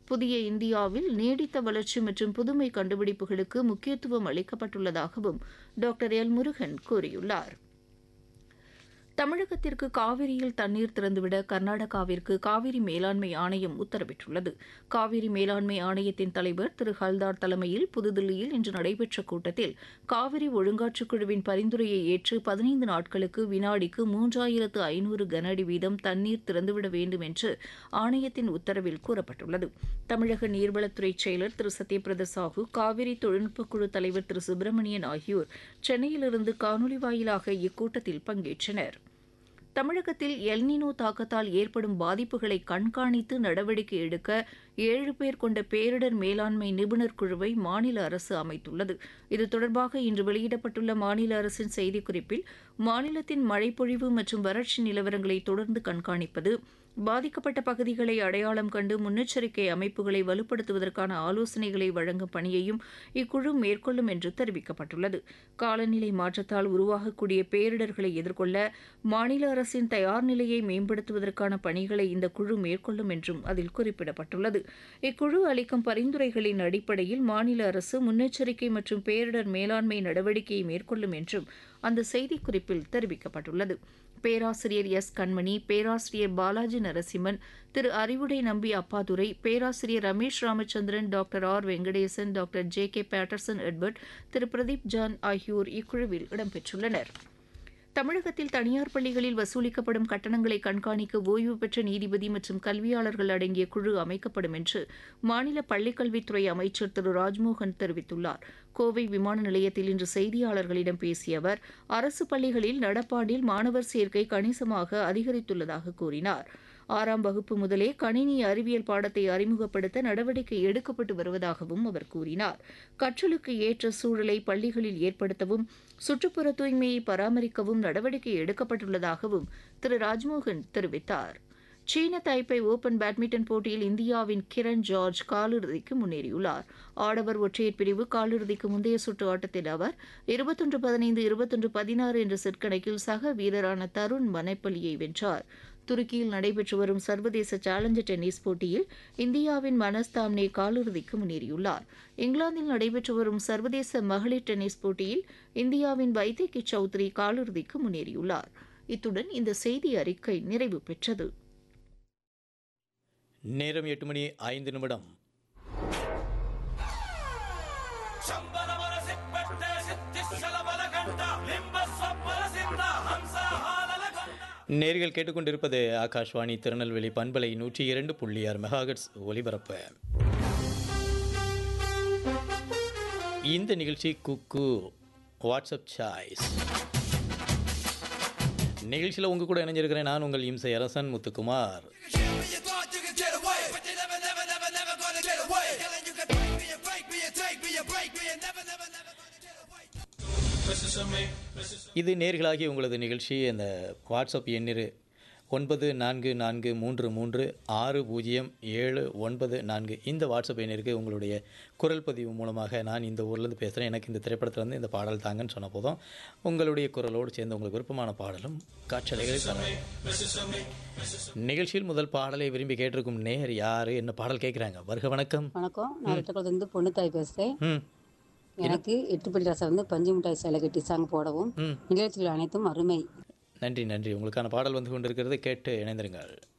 புதிய இந்தியாவில் நீடித்த வளர்ச்சி மற்றும் புதுமை கண்டுபிடிப்புகளுக்கு முக்கியத்துவம் அளிக்கப்பட்டுள்ளதாகவும் டாக்டர் எல் முருகன் கூறியுள்ளார் தமிழகத்திற்கு காவிரியில் தண்ணீர் திறந்துவிட கர்நாடகாவிற்கு காவிரி மேலாண்மை ஆணையம் உத்தரவிட்டுள்ளது காவிரி மேலாண்மை ஆணையத்தின் தலைவர் திரு ஹல்தார் தலைமையில் புதுதில்லியில் இன்று நடைபெற்ற கூட்டத்தில் காவிரி ஒழுங்காற்றுக் குழுவின் பரிந்துரையை ஏற்று பதினைந்து நாட்களுக்கு வினாடிக்கு மூன்றாயிரத்து ஐநூறு கன அடி வீதம் தண்ணீர் திறந்துவிட வேண்டும் என்று ஆணையத்தின் உத்தரவில் கூறப்பட்டுள்ளது தமிழக நீர்வளத்துறை செயலர் திரு சத்யபிரத சாஹூ காவிரி தொழில்நுட்பக் குழு தலைவர் திரு சுப்பிரமணியன் ஆகியோர் சென்னையிலிருந்து காணொலி வாயிலாக இக்கூட்டத்தில் பங்கேற்றனர் தமிழகத்தில் எல்னினோ தாக்கத்தால் ஏற்படும் பாதிப்புகளை கண்காணித்து நடவடிக்கை எடுக்க ஏழு பேர் கொண்ட பேரிடர் மேலாண்மை நிபுணர் குழுவை மாநில அரசு அமைத்துள்ளது இது தொடர்பாக இன்று வெளியிடப்பட்டுள்ள மாநில அரசின் செய்திக்குறிப்பில் மாநிலத்தின் மழைப்பொழிவு மற்றும் வறட்சி நிலவரங்களை தொடர்ந்து கண்காணிப்பது பாதிக்கப்பட்ட பகுதிகளை அடையாளம் கண்டு முன்னெச்சரிக்கை அமைப்புகளை வலுப்படுத்துவதற்கான ஆலோசனைகளை வழங்கும் பணியையும் இக்குழு மேற்கொள்ளும் என்று தெரிவிக்கப்பட்டுள்ளது காலநிலை மாற்றத்தால் உருவாகக்கூடிய பேரிடர்களை எதிர்கொள்ள மாநில அரசின் தயார் நிலையை மேம்படுத்துவதற்கான பணிகளை இந்த குழு மேற்கொள்ளும் என்றும் அதில் குறிப்பிடப்பட்டுள்ளது இக்குழு அளிக்கும் பரிந்துரைகளின் அடிப்படையில் மாநில அரசு முன்னெச்சரிக்கை மற்றும் பேரிடர் மேலாண்மை நடவடிக்கையை மேற்கொள்ளும் என்றும் அந்த செய்திக்குறிப்பில் தெரிவிக்கப்பட்டுள்ளது பேராசிரியர் எஸ் கண்மணி பேராசிரியர் பாலாஜி நரசிம்மன் திரு அறிவுடை நம்பி அப்பாதுரை பேராசிரியர் Ramesh Ramachandran doctor R Venkatesan doctor J K Patterson Edward திரு பிரதீப் ஜான் ஆகியோர் இக்குழுவில் இடம்பெற்றுள்ளனர் தமிழகத்தில் தனியார் பள்ளிகளில் வசூலிக்கப்படும் கட்டணங்களை கண்காணிக்க ஓய்வு பெற்ற நீதிபதி மற்றும் கல்வியாளர்கள் அடங்கிய குழு அமைக்கப்படும் என்று மாநில பள்ளிக்கல்வித்துறை அமைச்சர் திரு ராஜ்மோகன் தெரிவித்துள்ளார் கோவை விமான நிலையத்தில் இன்று செய்தியாளர்களிடம் பேசிய அவர் அரசு பள்ளிகளில் நடப்பாண்டில் மாணவர் சேர்க்கை கணிசமாக அதிகரித்துள்ளதாக கூறினார் ஆறாம் வகுப்பு முதலே கணினி அறிவியல் பாடத்தை அறிமுகப்படுத்த நடவடிக்கை எடுக்கப்பட்டு வருவதாகவும் அவர் கூறினார் கற்றலுக்கு ஏற்ற சூழலை பள்ளிகளில் ஏற்படுத்தவும் சுற்றுப்புற தூய்மையை பராமரிக்கவும் நடவடிக்கை எடுக்கப்பட்டுள்ளதாகவும் திரு ராஜ்மோகன் தெரிவித்தார் சீன தைப்பை ஓபன் பேட்மிண்டன் போட்டியில் இந்தியாவின் கிரண் ஜார்ஜ் காலிறுதிக்கு முன்னேறியுள்ளார் ஆடவர் ஒற்றையர் பிரிவு காலிறுதிக்கு முந்தைய சுற்று ஆட்டத்தில் அவர் இருபத்தொன்று பதினைந்து இருபத்தொன்று பதினாறு என்ற செட் கணக்கில் சக வீரரான தருண் மனைப்பள்ளியை வென்றார் துருக்கியில் நடைபெற்று வரும் சர்வதேச சேலஞ்சர் டென்னிஸ் போட்டியில் இந்தியாவின் மனஸ் தாம்னே காலிறுதிக்கு முன்னேறியுள்ளார் இங்கிலாந்தில் நடைபெற்று வரும் சர்வதேச மகளிர் டென்னிஸ் போட்டியில் இந்தியாவின் வைத்திகி சௌத்ரி காலிறுதிக்கு முன்னேறியுள்ளார் இத்துடன் இந்த செய்தி அறிக்கை நிறைவு பெற்றது நேரம் எட்டு மணி ஐந்து நிமிடம் ಶಂಬರವರ ಸಿಪ್ಪಟ್ಟೆ ಸಿದ್ಧಿಸಲ ಬಲಗಂಟ ಲಿಂಬ ಸೊಪ್ಪಲ ಸಿದ್ಧ ಹಂಸ ಹಾಲಲ ಗಂಡ நேர்கள் கேட்டுக்கொண்டிருப்பது ஆகாஷ்வாணி திருநெல்வேலி பண்பலை நூற்றி இரண்டு புள்ளி ஆறு மெகாஹெட்ஸ் ஒலிபரப்பு இந்த நிகழ்ச்சி குக்கு வாட்ஸ்அப் சாய்ஸ் நிகழ்ச்சியில் உங்க கூட இணைஞ்சிருக்கிறேன் நான் உங்கள் இம்சை அரசன் Muthukumar When you thought you could get away, but you never, never, never, never gonna get away. Telling you could break me, you break me, you take me, you break me, you never, never, never gonna get away. Listen to me, listen to இது நேர்களாகி உங்களது நிகழ்ச்சி இந்த WhatsApp எண்ணிரு ஒன்பது நான்கு நான்கு மூன்று மூன்று ஆறு பூஜ்ஜியம் ஏழு ஒன்பது நான்கு இந்த வாட்ஸ்அப் எண்ணிற்கு உங்களுடைய குரல் பதிவு மூலமாக நான் இந்த ஊர்லேருந்து பேசுகிறேன் எனக்கு இந்த திரைப்படத்துலேருந்து இந்த பாடல் தாங்கன்னு சொன்ன போதும் உங்களுடைய குரலோடு சேர்ந்து உங்களுக்கு விருப்பமான பாடலும் காற்றலைகளை தரேன் நிகழ்ச்சியில் முதல் பாடலை விரும்பி கேட்டிருக்கும் நேர் யார் என்ன பாடல் கேட்குறாங்க வருக வணக்கம் வணக்கம் நான் ரெட்டக்குளத்துலேருந்து பொண்ணுத்தாய் பேசுகிறேன் ம் எனக்கு எட்டு பள்ளி ரசம் வந்து பஞ்சு மிட்டாய் சேலை கட்டி சாங் போடவும் ம் நிகழ்ச்சிகள் அனைத்தும் அருமை நன்றி நன்றி உங்களுக்கான பாடல் வந்து கொண்டிருக்கிறது கேட்டு இணைந்திருங்கள்